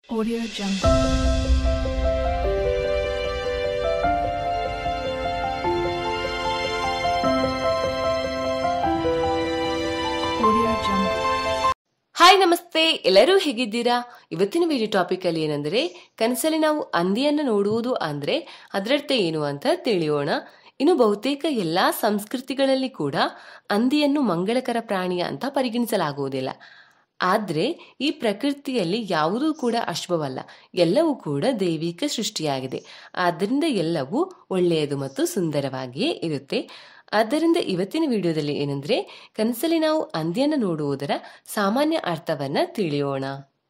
Audio Jungle. Audio Jungle. Hi ನಮಸ್ತೆ ಎಲ್ಲರೂ ಹೇಗಿದ್ದೀರಾ ಇವತ್ತಿನ ವಿಡಿಯೋ ಟಾಪಿಕ್ ಅಲ್ಲಿ ಏನಂದ್ರೆ ಕನಸಲ್ಲಿ ನಾವು ಹಂದಿಯನ್ನು ನೋಡುವುದು ಅಂದ್ರೆ ಅದರರ್ಥ ಏನು ಅಂತ ತಿಳಿಯೋಣ ಇನ್ನು ಬಹುತೇಕ ಎಲ್ಲಾ ಸಂಸ್ಕೃತಿಗಳಲ್ಲಿ ಕೂಡ ಹಂದಿಯನ್ನು ಮಂಗಳಕರ ಪ್ರಾಣಿ ಅಂತ ಪರಿಗಣಿಸಲಾಗುವುದಿಲ್ಲ ಆದ್ರೆ ಈ ಪ್ರಕೃತಿಯಲ್ಲಿ ಯಾವುದೂ ಕೂಡ ಅಶುಭವಲ್ಲ ಎಲ್ಲವೂ ಕೂಡ ದೈವಿಕ ಸೃಷ್ಟಿಯಾಗಿದೆ ಆದ್ದರಿಂದ ಎಲ್ಲವೂ ಒಳ್ಳೆಯದು ಮತ್ತು ಸುಂದರವಾಗಿಯೇ ಇರುತ್ತೆ ಆದ್ದರಿಂದ ಇವತ್ತಿನ ವಿಡಿಯೋದಲ್ಲಿ ಏನಂದ್ರೆ ಕನಸಲ್ಲಿ ನಾವು ಹಂದಿಯನ್ನು ನೋಡುವುದರ ಸಾಮಾನ್ಯ ಅರ್ಥವನ್ನ ತಿಳಿಯೋಣ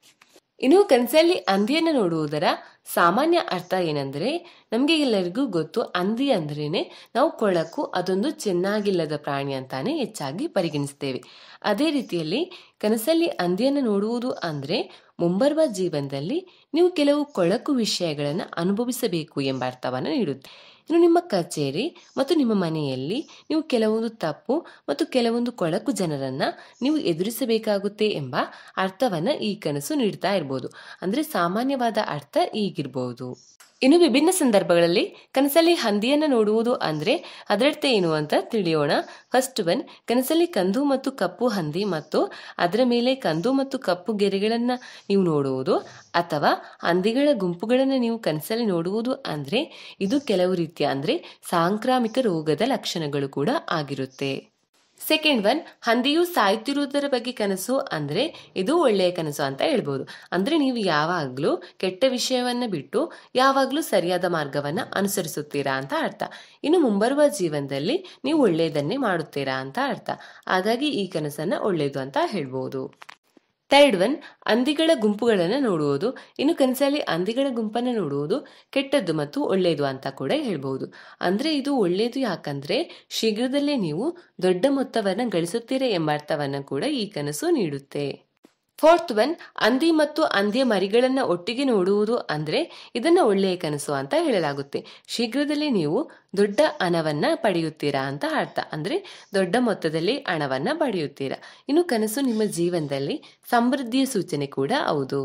ಇನ್ನು ಕನಸಲ್ಲಿ ಹಂದಿಯನ್ನು ನೋಡುವುದರ ಸಾಮಾನ್ಯ ಅರ್ಥ ಏನಂದ್ರೆ ನಮಗೆ ಎಲ್ಲರಿಗೂ ಗೊತ್ತು ಹಂದಿ ಅಂದ್ರೇನೆ ನಾವು ಕೊಳಕು ಅದೊಂದು ಚೆನ್ನಾಗಿಲ್ಲದ ಪ್ರಾಣಿ ಅಂತಾನೆ ಹೆಚ್ಚಾಗಿ ಪರಿಗಣಿಸ್ತೇವೆ ಅದೇ ರೀತಿಯಲ್ಲಿ ಕನಸಲ್ಲಿ ಹಂದಿಯನ್ನು ನೋಡುವುದು ಅಂದ್ರೆ ಮುಂಬರುವ ಜೀವನದಲ್ಲಿ ನೀವು ಕೆಲವು ಕೊಳಕು ವಿಷಯಗಳನ್ನು ಅನುಭವಿಸಬೇಕು ಎಂಬ ಅರ್ಥವನ್ನು ನೀಡುತ್ತೆ ಇನ್ನು ನಿಮ್ಮ ಕಚೇರಿ ಮತ್ತು ನಿಮ್ಮ ಮನೆಯಲ್ಲಿ ನೀವು ಕೆಲವೊಂದು ತಪ್ಪು ಮತ್ತು ಕೆಲವೊಂದು ಕೊಳಕು ಜನರನ್ನ ನೀವು ಎದುರಿಸಬೇಕಾಗುತ್ತೆ ಎಂಬ ಅರ್ಥವನ್ನ ಈ ಕನಸು ನೀಡ್ತಾ ಇರ್ಬೋದು ಅಂದ್ರೆ ಸಾಮಾನ್ಯವಾದ ಅರ್ಥ ಈಗಿರ್ಬೋದು ಇನ್ನು ವಿಭಿನ್ನ ಸಂದರ್ಭಗಳಲ್ಲಿ ಕನಸಲ್ಲಿ ಹಂದಿಯನ್ನ ನೋಡುವುದು ಅಂದ್ರೆ ಅದರರ್ಥ ಏನು ಅಂತ ತಿಳಿಯೋಣ ಫಸ್ಟ್ ಒನ್ ಕನಸಲ್ಲಿ ಕಂದು ಮತ್ತು ಕಪ್ಪು ಹಂದಿ ಮತ್ತು ಅದರ ಮೇಲೆ ಕಂದು ಮತ್ತು ಕಪ್ಪು ಗೆರೆಗಳನ್ನ ನೀವು ನೋಡುವುದು ಅಥವಾ ಹಂದಿಗಳ ಗುಂಪುಗಳನ್ನು ನೀವು ಕನಸಲ್ಲಿ ನೋಡುವುದು ಅಂದ್ರೆ ಇದು ಕೆಲವು ರೀತಿಯ ಅಂದ್ರೆ ಸಾಂಕ್ರಾಮಿಕ ರೋಗದ ಲಕ್ಷಣಗಳು ಕೂಡ ಆಗಿರುತ್ತೆ ಸೆಕೆಂಡ್ ಒನ್ ಹಂದಿಯು ಸಾಯುತ್ತಿರುವುದರ ಬಗ್ಗೆ ಕನಸು ಅಂದ್ರೆ ಇದು ಒಳ್ಳೆಯ ಕನಸು ಅಂತ ಹೇಳ್ಬೋದು ಅಂದ್ರೆ ನೀವು ಯಾವಾಗ್ಲೂ ಕೆಟ್ಟ ವಿಷಯವನ್ನ ಬಿಟ್ಟು ಯಾವಾಗ್ಲೂ ಸರಿಯಾದ ಮಾರ್ಗವನ್ನ ಅನುಸರಿಸುತ್ತೀರಾ ಅಂತ ಅರ್ಥ ಇನ್ನು ಮುಂಬರುವ ಜೀವನದಲ್ಲಿ ನೀವು ಒಳ್ಳೆಯದನ್ನೇ ಮಾಡುತ್ತೀರಾ ಅಂತ ಅರ್ಥ ಹಾಗಾಗಿ ಈ ಕನಸನ್ನ ಒಳ್ಳೆಯದು ಅಂತ ಹೇಳ್ಬೋದು ಥರ್ಡ್ ಒನ್ ಹಂದಿಗಳ ಗುಂಪುಗಳನ್ನು ನೋಡುವುದು ಇನ್ನು ಕನಸಲ್ಲಿ ಹಂದಿಗಳ ಗುಂಪನ್ನು ನೋಡುವುದು ಕೆಟ್ಟದ್ದು ಮತ್ತು ಒಳ್ಳೆಯದು ಅಂತ ಕೂಡ ಹೇಳ್ಬಹುದು ಅಂದ್ರೆ ಇದು ಒಳ್ಳೆಯದು ಯಾಕಂದ್ರೆ ಶೀಘ್ರದಲ್ಲೇ ನೀವು ದೊಡ್ಡ ಮೊತ್ತವನ್ನ ಗಳಿಸುತ್ತೀರಾ ಎಂಬ ಅರ್ಥವನ್ನ ಕೂಡ ಈ ಕನಸು ನೀಡುತ್ತೆ ಫೋರ್ತ್ ಒನ್ ಹಂದಿ ಮತ್ತು ಹಂದಿಯ ಮರಿಗಳನ್ನ ಒಟ್ಟಿಗೆ ನೋಡುವುದು ಅಂದ್ರೆ ಇದನ್ನ ಒಳ್ಳೆಯ ಕನಸು ಅಂತ ಹೇಳಲಾಗುತ್ತೆ ಶೀಘ್ರದಲ್ಲೇ ನೀವು ದೊಡ್ಡ ಹಣವನ್ನ ಪಡೆಯುತ್ತೀರಾ ಅಂತ ಅರ್ಥ ಅಂದ್ರೆ ದೊಡ್ಡ ಮೊತ್ತದಲ್ಲಿ ಹಣವನ್ನ ಪಡೆಯುತ್ತೀರಾ ಇನ್ನು ಕನಸು ನಿಮ್ಮ ಜೀವನದಲ್ಲಿ ಸಮೃದ್ಧಿಯ ಸೂಚನೆ ಕೂಡ ಹೌದು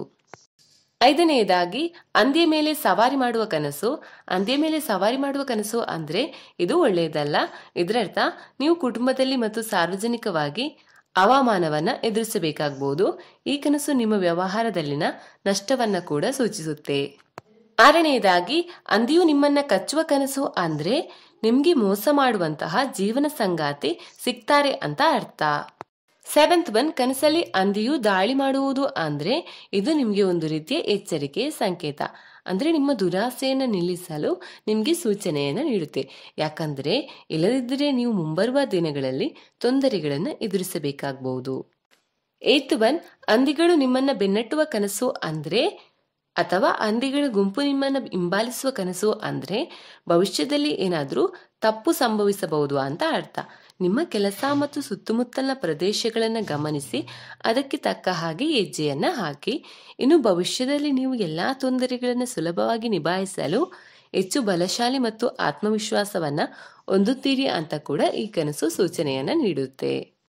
ಐದನೆಯದಾಗಿ ಹಂದಿಯ ಮೇಲೆ ಸವಾರಿ ಮಾಡುವ ಕನಸು ಹಂದಿಯ ಮೇಲೆ ಸವಾರಿ ಮಾಡುವ ಕನಸು ಅಂದ್ರೆ ಇದು ಒಳ್ಳೆಯದಲ್ಲ ಇದರರ್ಥ ನೀವು ಕುಟುಂಬದಲ್ಲಿ ಮತ್ತು ಸಾರ್ವಜನಿಕವಾಗಿ ಹವಾಮಾನವನ್ನ ಎದುರಿಸಬೇಕಾಗಬಹುದು ಈ ಕನಸು ನಿಮ್ಮ ವ್ಯವಹಾರದಲ್ಲಿನ ನಷ್ಟವನ್ನ ಕೂಡ ಸೂಚಿಸುತ್ತೆ ಆರನೆಯದಾಗಿ ಹಂದಿಯು ನಿಮ್ಮನ್ನ ಕಚ್ಚುವ ಕನಸು ಅಂದ್ರೆ ನಿಮ್ಗೆ ಮೋಸ ಮಾಡುವಂತಹ ಜೀವನ ಸಂಗಾತಿ ಸಿಗ್ತಾರೆ ಅಂತ ಅರ್ಥ ಸೆವೆಂತ್ ಒನ್ ಕನಸಲ್ಲಿ ಹಂದಿಯು ದಾಳಿ ಮಾಡುವುದು ಅಂದ್ರೆ ಇದು ನಿಮ್ಗೆ ಒಂದು ರೀತಿಯ ಎಚ್ಚರಿಕೆ ಸಂಕೇತ ಅಂದ್ರೆ ನಿಮ್ಮ ದುರಾಸೆಯನ್ನು ನಿಲ್ಲಿಸಲು ನಿಮ್ಗೆ ಸೂಚನೆಯನ್ನ ನೀಡುತ್ತೆ ಯಾಕಂದ್ರೆ ಇಲ್ಲದಿದ್ದರೆ ನೀವು ಮುಂಬರುವ ದಿನಗಳಲ್ಲಿ ತೊಂದರೆಗಳನ್ನು ಎದುರಿಸಬೇಕಾಗಬಹುದು ಏತ್ ಒನ್ ಹಂದಿಗಳು ನಿಮ್ಮನ್ನ ಬೆನ್ನಟ್ಟುವ ಕನಸು ಅಂದ್ರೆ ಅಥವಾ ಹಂದಿಗಳ ಗುಂಪು ನಿಮ್ಮನ್ನ ಹಿಂಬಾಲಿಸುವ ಕನಸು ಅಂದ್ರೆ ಭವಿಷ್ಯದಲ್ಲಿ ಏನಾದರೂ ತಪ್ಪು ಸಂಭವಿಸಬಹುದು ಅಂತ ಅರ್ಥ ನಿಮ್ಮ ಕೆಲಸ ಮತ್ತು ಸುತ್ತಮುತ್ತಲಿನ ಪ್ರದೇಶಗಳನ್ನು ಗಮನಿಸಿ ಅದಕ್ಕೆ ತಕ್ಕ ಹಾಗೆ ಹೆಜ್ಜೆಯನ್ನ ಹಾಕಿ ಇನ್ನು ಭವಿಷ್ಯದಲ್ಲಿ ನೀವು ಎಲ್ಲಾ ತೊಂದರೆಗಳನ್ನು ಸುಲಭವಾಗಿ ನಿಭಾಯಿಸಲು ಹೆಚ್ಚು ಬಲಶಾಲಿ ಮತ್ತು ಆತ್ಮವಿಶ್ವಾಸವನ್ನ ಹೊಂದುತ್ತೀರಿ ಅಂತ ಕೂಡ ಈ ಕನಸು ಸೂಚನೆಯನ್ನ ನೀಡುತ್ತೆ